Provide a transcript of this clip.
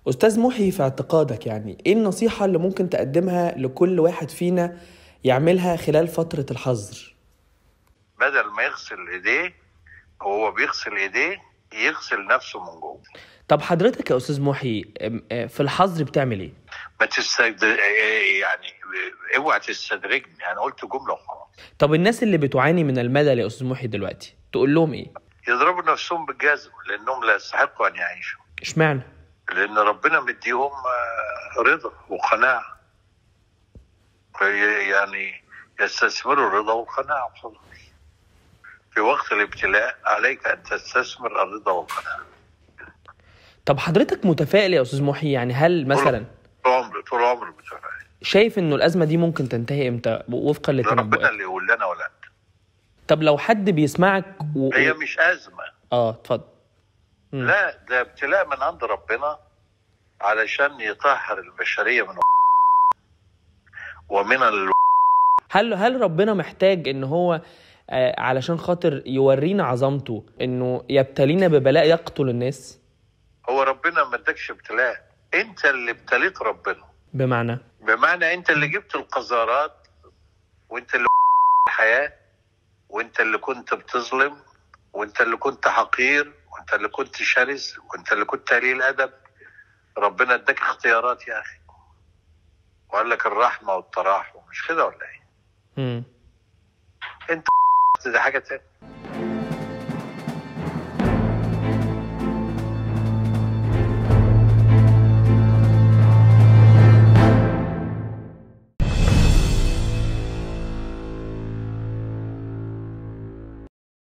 أستاذ محي في اعتقادك يعني إيه النصيحة اللي ممكن تقدمها لكل واحد فينا يعملها خلال فترة الحظر؟ بدل ما يغسل ايديه وهو بيغسل ايديه يغسل نفسه من جوه طب حضرتك يا أستاذ محي أم- آه، في الحظر بتعمل إيه؟ ما تستد... يعني اوعى تستدرجني انا قلت جمله وخلاص طب الناس اللي بتعاني من الملل يا أستاذ محي دلوقتي تقول لهم إيه؟ يضربوا نفسهم بالجزم لانهم لا يستحقوا ان يعيشوا اشمعنى؟ لان ربنا مديهم آه، رضا وقناعه في- يعني يستثمروا الرضا والقناعه خلاص في وقت الابتلاء عليك ان تستثمر الرضا والقناعه طب حضرتك متفائل يا أستاذ محي يعني هل مثلا طول عمري طول عمري متفائل شايف إنه الأزمة دي ممكن تنتهي إمتى وفقا ده ربنا للتنبؤات؟ اللي يقول لنا ولا انت طب لو حد بيسمعك و... هي مش ازمه اه اتفضل مم. لا ده ابتلاء من عند ربنا علشان يطهر البشريه من ومن ال... هل هل ربنا محتاج ان هو آه، علشان خاطر يورينا عظمته انه يبتلينا ببلاء يقتل الناس هو ربنا ما ادكش ابتلاء انت اللي ابتليت ربنا بمعنى بمعنى انت اللي جبت القذارات وانت اللي الحياه وانت اللي كنت بتظلم وانت اللي كنت حقير وانت اللي كنت شرس وانت اللي كنت قليل ادب ربنا اداك اختيارات يا اخي وقال لك الرحمه والتراحم مش كده ولا ايه؟ مم. دي حاجه تانية